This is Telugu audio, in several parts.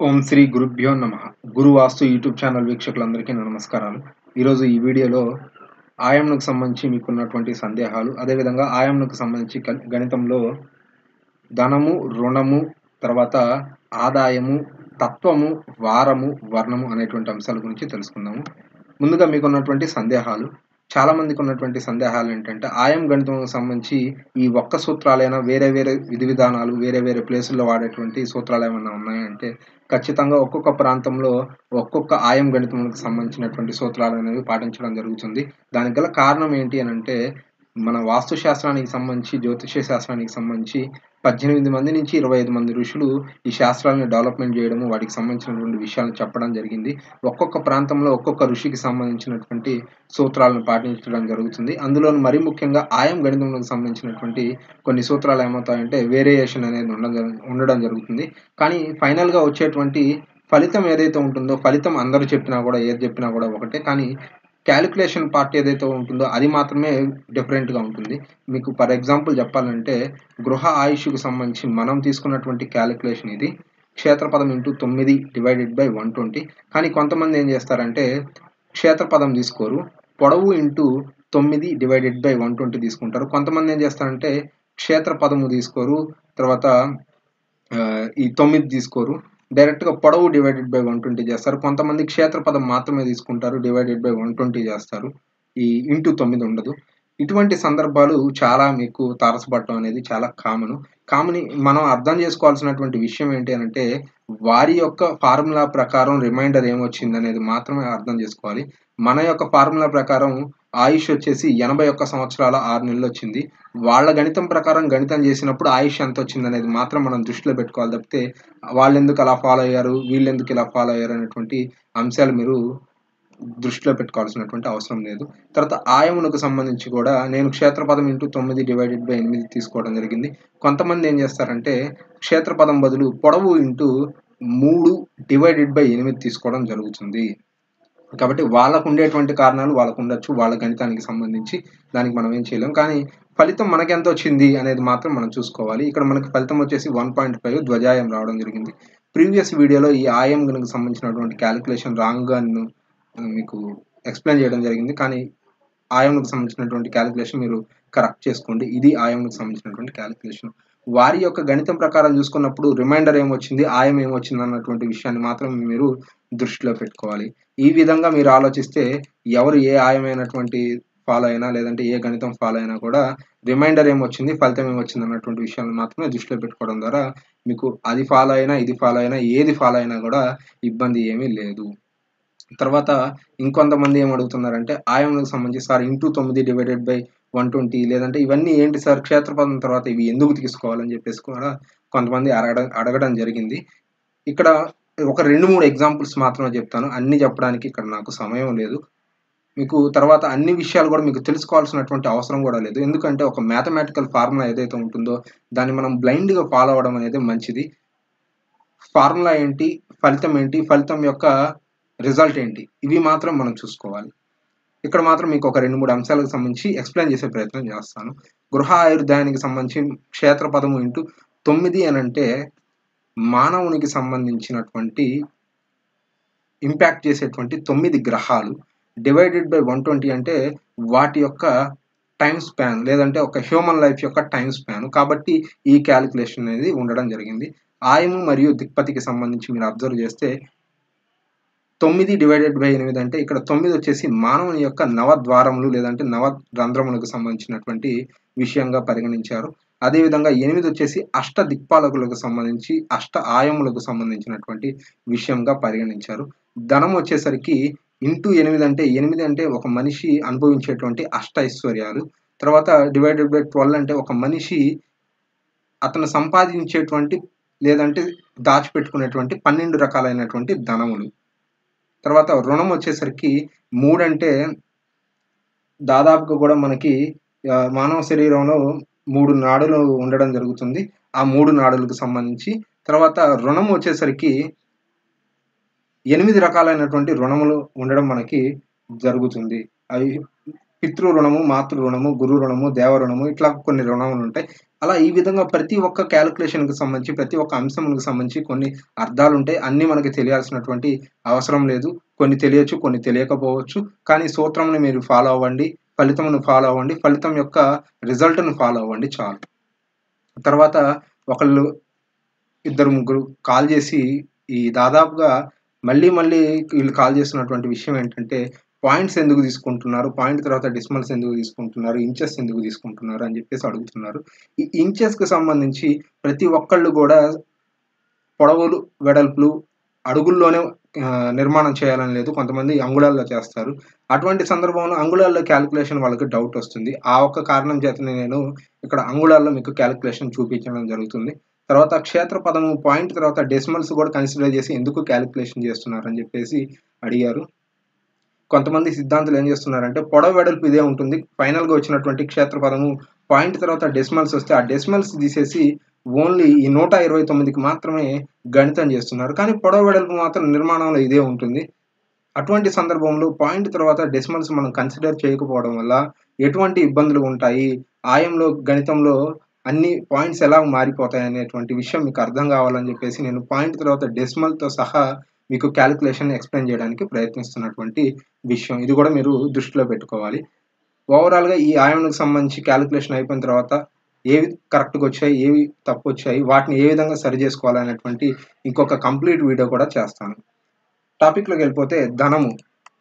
ఓం శ్రీ గురుభ్యో నమ గురు వాస్తు యూట్యూబ్ ఛానల్ వీక్షకులందరికీ నా నమస్కారాలు ఈరోజు ఈ వీడియోలో ఆయంకు సంబంధించి మీకున్నటువంటి సందేహాలు అదేవిధంగా ఆయంకు సంబంధించి గ- గణితంలో ధనము రుణము తర్వాత ఆదాయము తత్వము వారము వర్ణము అనేటువంటి అంశాల గురించి తెలుసుకుందాము ముందుగా మీకున్నటువంటి సందేహాలు చాలా మందికి ఉన్నటువంటి సందేహాలు ఏంటంటే ఆయం గణితం సంబంధించి ఈ ఒక్క సూత్రాలైనా వేరే వేరే విధి విధానాలు వేరే వేరే ప్లేసుల్లో వాడేటువంటి సూత్రాలు ఏమైనా ఉన్నాయంటే ఖచ్చితంగా ఒక్కొక్క ప్రాంతంలో ఒక్కొక్క ఆయం గణితంకి సంబంధించినటువంటి సూత్రాలు అనేవి పాటించడం జరుగుతుంది దానికి గల కారణం ఏంటి అని అంటే మన వాస్తు శాస్త్రానికి సంబంధించి జ్యోతిష శాస్త్రానికి సంబంధించి పద్దెనిమిది మంది నుంచి ఇరవై ఐదు మంది ఋషులు ఈ శాస్త్రాలను డెవలప్మెంట్ చేయడము వాటికి సంబంధించినటువంటి విషయాలను చెప్పడం జరిగింది ఒక్కొక్క ప్రాంతంలో ఒక్కొక్క ఋషికి సంబంధించినటువంటి సూత్రాలను పాటించడం జరుగుతుంది అందులో మరీ ముఖ్యంగా ఆయం గణితంలోకి సంబంధించినటువంటి కొన్ని సూత్రాలు ఏమవుతాయంటే వేరియేషన్ అనేది ఉండడం జరు- ఉండడం జరుగుతుంది కానీ ఫైనల్గా వచ్చేటువంటి ఫలితం ఏదైతే ఉంటుందో ఫలితం అందరూ చెప్పినా కూడా ఏది చెప్పినా కూడా ఒకటే కానీ క్యాలిక్యులేషన్ పార్ట్ ఏదైతే ఉంటుందో అది మాత్రమే డిఫరెంట్గా ఉంటుంది మీకు ఫర్ ఎగ్జాంపుల్ చెప్పాలంటే గృహ ఆయుష్కు సంబంధించి మనం తీసుకున్నటువంటి క్యాలిక్యులేషన్ ఇది క్షేత్రపదం ఇంటూ తొమ్మిది డివైడెడ్ బై వన్ ట్వంటీ కానీ కొంతమంది ఏం చేస్తారంటే క్షేత్రపదం తీసుకోరు పొడవు ఇంటూ తొమ్మిది డివైడెడ్ బై వన్ ట్వంటీ తీసుకుంటారు కొంతమంది ఏం చేస్తారంటే క్షేత్రపదము తీసుకోరు తర్వాత ఆ, ఈ తొమ్మిది తీసుకోరు డైరెక్ట్గా పొడవు డివైడెడ్ బై వన్ ట్వంటీ చేస్తారు కొంతమంది క్షేత్రపదం మాత్రమే తీసుకుంటారు డివైడెడ్ బై వన్ ట్వంటీ చేస్తారు ఈ ఇంటూ తొమ్మిది ఉండదు ఇటువంటి సందర్భాలు చాలా మీకు తారసపడటం అనేది చాలా కామన్ కామన్ మనం అర్థం చేసుకోవాల్సినటువంటి విషయం ఏంటి అని అంటే వారి యొక్క ఫార్ములా ప్రకారం రిమైండర్ ఏమొచ్చింది అనేది మాత్రమే అర్థం చేసుకోవాలి మన యొక్క ఫార్ములా ప్రకారం ఆయుష్ వచ్చేసి ఎనభై ఒక్క సంవత్సరాల ఆరు నెలలు వచ్చింది వాళ్ళ గణితం ప్రకారం గణితం చేసినప్పుడు ఆయుష్ ఎంత వచ్చింది అనేది మాత్రం మనం దృష్టిలో పెట్టుకోవాలి తప్పితే వాళ్ళు ఎందుకు అలా ఫాలో అయ్యారు వీళ్ళు ఎందుకు ఇలా ఫాలో అయ్యారు అనేటువంటి అంశాలు మీరు దృష్టిలో పెట్టుకోవాల్సినటువంటి అవసరం లేదు తర్వాత ఆయమునకు సంబంధించి కూడా నేను క్షేత్రపదం ఇంటూ తొమ్మిది డివైడెడ్ బై ఎనిమిది తీసుకోవడం జరిగింది కొంతమంది ఏం చేస్తారంటే క్షేత్రపదం బదులు పొడవు ఇంటూ మూడు డివైడెడ్ బై ఎనిమిది తీసుకోవడం జరుగుతుంది కాబట్టి వాళ్ళకు ఉండేటువంటి కారణాలు వాళ్ళకు ఉండొచ్చు వాళ్ళ గణితానికి సంబంధించి దానికి మనం ఏం చేయలేం కానీ ఫలితం మనకి ఎంత వచ్చింది అనేది మాత్రం మనం చూసుకోవాలి ఇక్కడ మనకి ఫలితం వచ్చేసి వన్ పాయింట్ ఫైవ్ ధ్వజాయం రావడం జరిగింది ప్రీవియస్ వీడియోలో ఈ ఆయం గణకు సంబంధించినటువంటి క్యాలిక్యులేషన్ రాంగ్గా మీకు ఎక్స్ప్లెయిన్ చేయడం జరిగింది కానీ ఆయంకు సంబంధించినటువంటి క్యాలిక్యులేషన్ మీరు కరెక్ట్ చేసుకోండి ఇది ఆయంకు సంబంధించినటువంటి క్యాలిక్యులేషన్ వారి యొక్క గణితం ప్రకారం చూసుకున్నప్పుడు రిమైండర్ ఏమొచ్చింది ఆయం ఏమొచ్చింది అన్నటువంటి విషయాన్ని మాత్రం మీరు దృష్టిలో పెట్టుకోవాలి ఈ విధంగా మీరు ఆలోచిస్తే ఎవరు ఏ ఆయమైనటువంటి ఫాలో అయినా లేదంటే ఏ గణితం ఫాలో అయినా కూడా రిమైండర్ ఏమొచ్చింది ఫలితం ఏమొచ్చింది అన్నటువంటి విషయాన్ని మాత్రమే దృష్టిలో పెట్టుకోవడం ద్వారా మీకు అది ఫాలో అయినా ఇది ఫాలో అయినా ఏది ఫాలో అయినా కూడా ఇబ్బంది ఏమీ లేదు తర్వాత ఇంకొంతమంది ఏం అడుగుతున్నారంటే ఆయంకు సంబంధించి సార్ ఇంటూ తొమ్మిది డివైడెడ్ బై వన్ ట్వంటీ లేదంటే ఇవన్నీ ఏంటి సార్ క్షేత్రపదం తర్వాత ఇవి ఎందుకు తీసుకోవాలని చెప్పేసి కూడా కొంతమంది అడగడం అడగడం జరిగింది ఇక్కడ ఒక రెండు మూడు ఎగ్జాంపుల్స్ మాత్రమే చెప్తాను అన్ని చెప్పడానికి ఇక్కడ నాకు సమయం లేదు మీకు తర్వాత అన్ని విషయాలు కూడా మీకు తెలుసుకోవాల్సినటువంటి అవసరం కూడా లేదు ఎందుకంటే ఒక మ్యాథమెటికల్ ఫార్ములా ఏదైతే ఉంటుందో దాన్ని మనం బ్లైండ్గా ఫాలో అవ్వడం అనేది మంచిది ఫార్ములా ఏంటి ఫలితం ఏంటి ఫలితం యొక్క రిజల్ట్ ఏంటి ఇవి మాత్రం మనం చూసుకోవాలి ఇక్కడ మాత్రం మీకు ఒక రెండు మూడు అంశాలకు సంబంధించి ఎక్స్ప్లెయిన్ చేసే ప్రయత్నం చేస్తాను గృహ ఆయుర్దాయానికి సంబంధించి క్షేత్రపదము ఇంటూ తొమ్మిది అని అంటే మానవునికి సంబంధించినటువంటి ఇంపాక్ట్ చేసేటువంటి తొమ్మిది గ్రహాలు డివైడెడ్ బై వన్ ట్వంటీ అంటే వాటి యొక్క టైం స్పాన్ లేదంటే ఒక హ్యూమన్ లైఫ్ యొక్క టైం స్పాన్ కాబట్టి ఈ క్యాలిక్యులేషన్ అనేది ఉండడం జరిగింది ఆయము మరియు దిక్పతికి సంబంధించి మీరు అబ్జర్వ్ చేస్తే తొమ్మిది డివైడెడ్ బై ఎనిమిది అంటే ఇక్కడ తొమ్మిది వచ్చేసి మానవుని యొక్క నవద్వారములు లేదంటే నవ రంధ్రములకు సంబంధించినటువంటి విషయంగా పరిగణించారు అదేవిధంగా ఎనిమిది వచ్చేసి అష్ట దిక్పాలకులకు సంబంధించి అష్ట ఆయములకు సంబంధించినటువంటి విషయంగా పరిగణించారు ధనం వచ్చేసరికి ఇంటూ ఎనిమిది అంటే ఎనిమిది అంటే ఒక మనిషి అనుభవించేటువంటి అష్ట ఐశ్వర్యాలు తర్వాత డివైడెడ్ బై ట్వెల్వ్ అంటే ఒక మనిషి అతను సంపాదించేటువంటి లేదంటే దాచిపెట్టుకునేటువంటి పన్నెండు రకాలైనటువంటి ధనములు తర్వాత రుణం వచ్చేసరికి మూడంటే దాదాపుగా కూడా మనకి ఆ, మానవ శరీరంలో మూడు నాడులు ఉండడం జరుగుతుంది ఆ మూడు నాడులకు సంబంధించి తర్వాత రుణం వచ్చేసరికి ఎనిమిది రకాలైనటువంటి రుణములు ఉండడం మనకి జరుగుతుంది అవి పితృ రుణము మాతృ రుణము గురు రుణము దేవ రుణము ఇట్లా కొన్ని రుణములు ఉంటాయి అలా ఈ విధంగా ప్రతి ఒక్క క్యాలిక్యులేషన్కి సంబంధించి ప్రతి ఒక్క అంశంకి సంబంధించి కొన్ని అర్థాలు ఉంటాయి అన్నీ మనకి తెలియాల్సినటువంటి అవసరం లేదు కొన్ని తెలియచ్చు కొన్ని తెలియకపోవచ్చు కానీ సూత్రంని మీరు ఫాలో అవ్వండి ఫలితంను ఫాలో అవ్వండి ఫలితం యొక్క రిజల్ట్ను ఫాలో అవ్వండి చాలు తర్వాత ఒకళ్ళు ఇద్దరు ముగ్గురు కాల్ చేసి ఈ దాదాపుగా మళ్ళీ మళ్ళీ వీళ్ళు కాల్ చేస్తున్నటువంటి విషయం ఏంటంటే పాయింట్స్ ఎందుకు తీసుకుంటున్నారు పాయింట్ తర్వాత డిస్మల్స్ ఎందుకు తీసుకుంటున్నారు ఇంచెస్ ఎందుకు తీసుకుంటున్నారు అని చెప్పేసి అడుగుతున్నారు ఈ ఇంచెస్కి సంబంధించి ప్రతి ఒక్కళ్ళు కూడా పొడవులు వెడల్పులు అడుగుల్లోనే నిర్మాణం చేయాలని లేదు కొంతమంది అంగుళాల్లో చేస్తారు అటువంటి సందర్భంలో అంగుళాల్లో క్యాలిక్యులేషన్ వాళ్ళకి డౌట్ వస్తుంది ఆ ఒక్క కారణం చేతనే నేను ఇక్కడ అంగుళాల్లో మీకు క్యాలిక్యులేషన్ చూపించడం జరుగుతుంది తర్వాత క్షేత్ర పదము పాయింట్ తర్వాత డెసిమల్స్ కూడా కన్సిడర్ చేసి ఎందుకు క్యాలిక్యులేషన్ చేస్తున్నారు అని చెప్పేసి అడిగారు కొంతమంది సిద్ధాంతులు ఏం చేస్తున్నారంటే పొడవు వెడల్పు ఇదే ఉంటుంది ఫైనల్గా వచ్చినటువంటి క్షేత్ర పదము పాయింట్ తర్వాత డెసిమల్స్ వస్తే ఆ డెసిమల్స్ తీసేసి ఓన్లీ ఈ నూట ఇరవై తొమ్మిదికి మాత్రమే గణితం చేస్తున్నారు కానీ పొడవు వెడల్పు మాత్రం నిర్మాణంలో ఇదే ఉంటుంది అటువంటి సందర్భంలో పాయింట్ తర్వాత డెసిమల్స్ మనం కన్సిడర్ చేయకపోవడం వల్ల ఎటువంటి ఇబ్బందులు ఉంటాయి ఆయంలో గణితంలో అన్ని పాయింట్స్ ఎలా మారిపోతాయి అనేటువంటి విషయం మీకు అర్థం కావాలని చెప్పేసి నేను పాయింట్ తర్వాత డెసిమల్తో సహా మీకు క్యాలిక్యులేషన్ ఎక్స్ప్లెయిన్ చేయడానికి ప్రయత్నిస్తున్నటువంటి విషయం ఇది కూడా మీరు దృష్టిలో పెట్టుకోవాలి ఓవరాల్గా ఈ ఆయంకు సంబంధించి క్యాలిక్యులేషన్ అయిపోయిన తర్వాత ఏవి కరెక్ట్గా వచ్చాయి ఏవి తప్పు వచ్చాయి వాటిని ఏ విధంగా సరి చేసుకోవాలనేటువంటి ఇంకొక కంప్లీట్ వీడియో కూడా చేస్తాను టాపిక్లోకి వెళ్ళిపోతే ధనము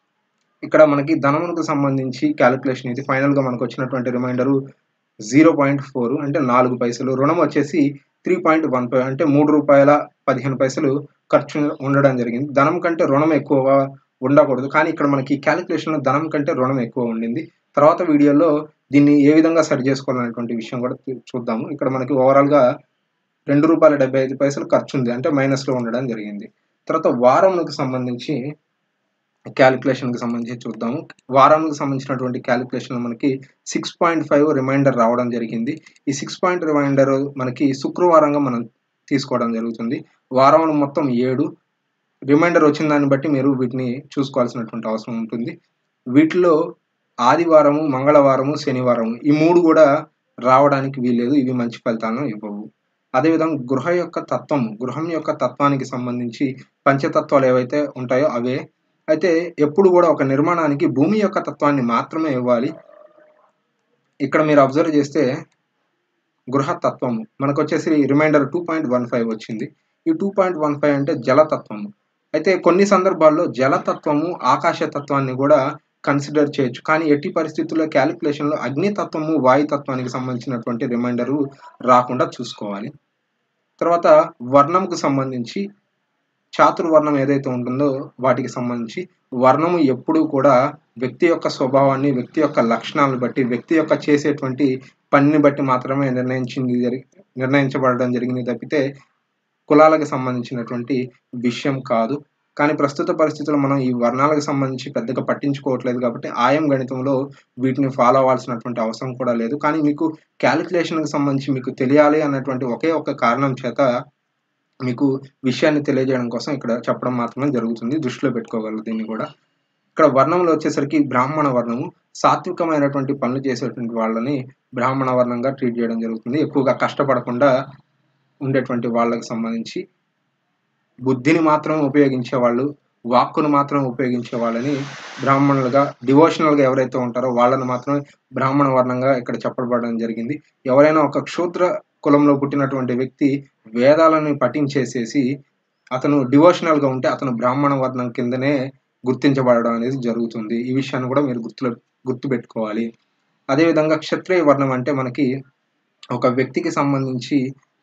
ఇక్కడ మనకి ధనమునకు సంబంధించి క్యాలిక్యులేషన్ ఇది ఫైనల్గా మనకు వచ్చినటువంటి రిమైండరు జీరో పాయింట్ ఫోర్ అంటే నాలుగు పైసలు రుణం వచ్చేసి త్రీ పాయింట్ వన్ ఫైవ్ అంటే మూడు రూపాయల పదిహేను పైసలు ఖర్చు ఉండడం జరిగింది ధనం కంటే రుణం ఎక్కువగా ఉండకూడదు కానీ ఇక్కడ మనకి క్యాలిక్యులేషన్లో ధనం కంటే రుణం ఎక్కువ ఉండింది తర్వాత వీడియోలో దీన్ని ఏ విధంగా సరి చేసుకోవాలనేటువంటి విషయం కూడా చూద్దాము ఇక్కడ మనకి ఓవరాల్గా రెండు రూపాయల డెబ్బై ఐదు పైసలు ఖర్చు ఉంది అంటే మైనస్లో ఉండడం జరిగింది తర్వాత వారంకి సంబంధించి క్యాలిక్యులేషన్కి సంబంధించి చూద్దాము వారానికి సంబంధించినటువంటి క్యాలిక్యులేషన్ మనకి సిక్స్ పాయింట్ ఫైవ్ రిమైండర్ రావడం జరిగింది ఈ సిక్స్ పాయింట్ రిమైండర్ మనకి శుక్రవారంగా మనం తీసుకోవడం జరుగుతుంది వారం మొత్తం ఏడు రిమైండర్ వచ్చిన దాన్ని బట్టి మీరు వీటిని చూసుకోవాల్సినటువంటి అవసరం ఉంటుంది వీటిలో ఆదివారము మంగళవారము శనివారము ఈ మూడు కూడా రావడానికి వీల్లేదు ఇవి మంచి ఫలితాలను ఇవ్వవు అదేవిధంగా గృహ యొక్క తత్వం గృహం యొక్క తత్వానికి సంబంధించి పంచతత్వాలు ఏవైతే ఉంటాయో అవే అయితే ఎప్పుడు కూడా ఒక నిర్మాణానికి భూమి యొక్క తత్వాన్ని మాత్రమే ఇవ్వాలి ఇక్కడ మీరు అబ్జర్వ్ చేస్తే గృహతత్వము మనకు వచ్చేసి remainder two point one five వచ్చింది ఈ టూ పాయింట్ వన్ ఫైవ్ అంటే జలతత్వము అయితే కొన్ని సందర్భాల్లో జలతత్వము ఆకాశతత్వాన్ని కూడా కన్సిడర్ చేయొచ్చు కానీ ఎట్టి పరిస్థితుల్లో క్యాలిక్యులేషన్లో అగ్నితత్వము వాయుతత్వానికి సంబంధించినటువంటి రిమైండరు రాకుండా చూసుకోవాలి తర్వాత వర్ణంకు సంబంధించి చాతుర్వర్ణం ఏదైతే ఉంటుందో వాటికి సంబంధించి వర్ణము ఎప్పుడూ కూడా వ్యక్తి యొక్క స్వభావాన్ని వ్యక్తి యొక్క లక్షణాలను బట్టి వ్యక్తి యొక్క చేసేటువంటి పనిని బట్టి మాత్రమే నిర్ణయించింది జరిగి నిర్ణయించబడడం జరిగింది తప్పితే కులాలకు సంబంధించినటువంటి విషయం కాదు కానీ ప్రస్తుత పరిస్థితుల్లో మనం ఈ వర్ణాలకు సంబంధించి పెద్దగా పట్టించుకోవట్లేదు కాబట్టి ఆయం గణితంలో వీటిని ఫాలో అవ్వాల్సినటువంటి అవసరం కూడా లేదు కానీ మీకు క్యాలిక్యులేషన్కి సంబంధించి మీకు తెలియాలి అన్నటువంటి ఒకే ఒక కారణం చేత మీకు విషయాన్ని తెలియజేయడం కోసం ఇక్కడ చెప్పడం మాత్రమే జరుగుతుంది దృష్టిలో పెట్టుకోగలరు దీన్ని కూడా ఇక్కడ వర్ణంలో వచ్చేసరికి బ్రాహ్మణ వర్ణము సాత్వికమైనటువంటి పనులు చేసేటువంటి వాళ్ళని బ్రాహ్మణ వర్ణంగా ట్రీట్ చేయడం జరుగుతుంది ఎక్కువగా కష్టపడకుండా ఉండేటువంటి వాళ్ళకి సంబంధించి బుద్ధిని మాత్రం ఉపయోగించే వాళ్ళు వాక్కును మాత్రం ఉపయోగించే వాళ్ళని బ్రాహ్మణులుగా డివోషనల్గా ఎవరైతే ఉంటారో వాళ్ళని మాత్రమే బ్రాహ్మణ వర్ణంగా ఇక్కడ చెప్పబడడం జరిగింది ఎవరైనా ఒక క్షూద్ర కులంలో పుట్టినటువంటి వ్యక్తి వేదాలను పఠించేసేసి అతను డివోషనల్గా ఉంటే అతను బ్రాహ్మణ వర్ణం కిందనే గుర్తించబడడం అనేది జరుగుతుంది ఈ విషయాన్ని కూడా మీరు గుర్తులో గుర్తుపెట్టుకోవాలి అదేవిధంగా క్షత్రియ వర్ణం అంటే మనకి ఒక వ్యక్తికి సంబంధించి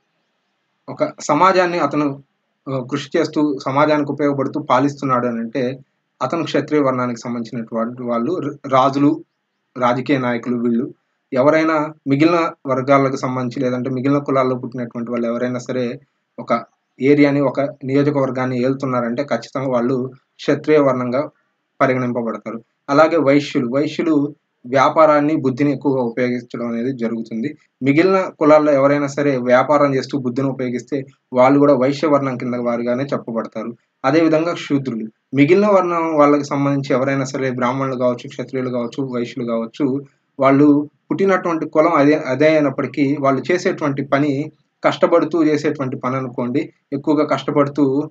ఒక సమాజాన్ని అతను కృషి చేస్తూ సమాజానికి ఉపయోగపడుతూ పాలిస్తున్నాడు అని అంటే అతను క్షత్రియ వర్ణానికి సంబంధించినటువంటి వాళ్ళు రాజులు రాజకీయ నాయకులు వీళ్ళు ఎవరైనా మిగిలిన వర్గాలకు సంబంధించి లేదంటే మిగిలిన కులాల్లో పుట్టినటువంటి వాళ్ళు ఎవరైనా సరే ఒక ఏరియాని ఒక నియోజకవర్గాన్ని ఏలుతున్నారంటే ఖచ్చితంగా వాళ్ళు క్షత్రియ వర్ణంగా పరిగణింపబడతారు అలాగే వైశ్యులు వైశ్యులు వ్యాపారాన్ని బుద్ధిని ఎక్కువగా ఉపయోగించడం అనేది జరుగుతుంది మిగిలిన కులాల్లో ఎవరైనా సరే వ్యాపారం చేస్తూ బుద్ధిని ఉపయోగిస్తే వాళ్ళు కూడా వైశ్య వర్ణం కింద వారిగానే చెప్పబడతారు అదేవిధంగా శూద్రులు మిగిలిన వర్ణం వాళ్ళకి సంబంధించి ఎవరైనా సరే బ్రాహ్మణులు కావచ్చు క్షత్రియులు కావచ్చు వైశ్యులు కావచ్చు వాళ్ళు పుట్టినటువంటి కులం అదే అదే అయినప్పటికీ వాళ్ళు చేసేటువంటి పని కష్టపడుతూ చేసేటువంటి పని అనుకోండి ఎక్కువగా కష్టపడుతూ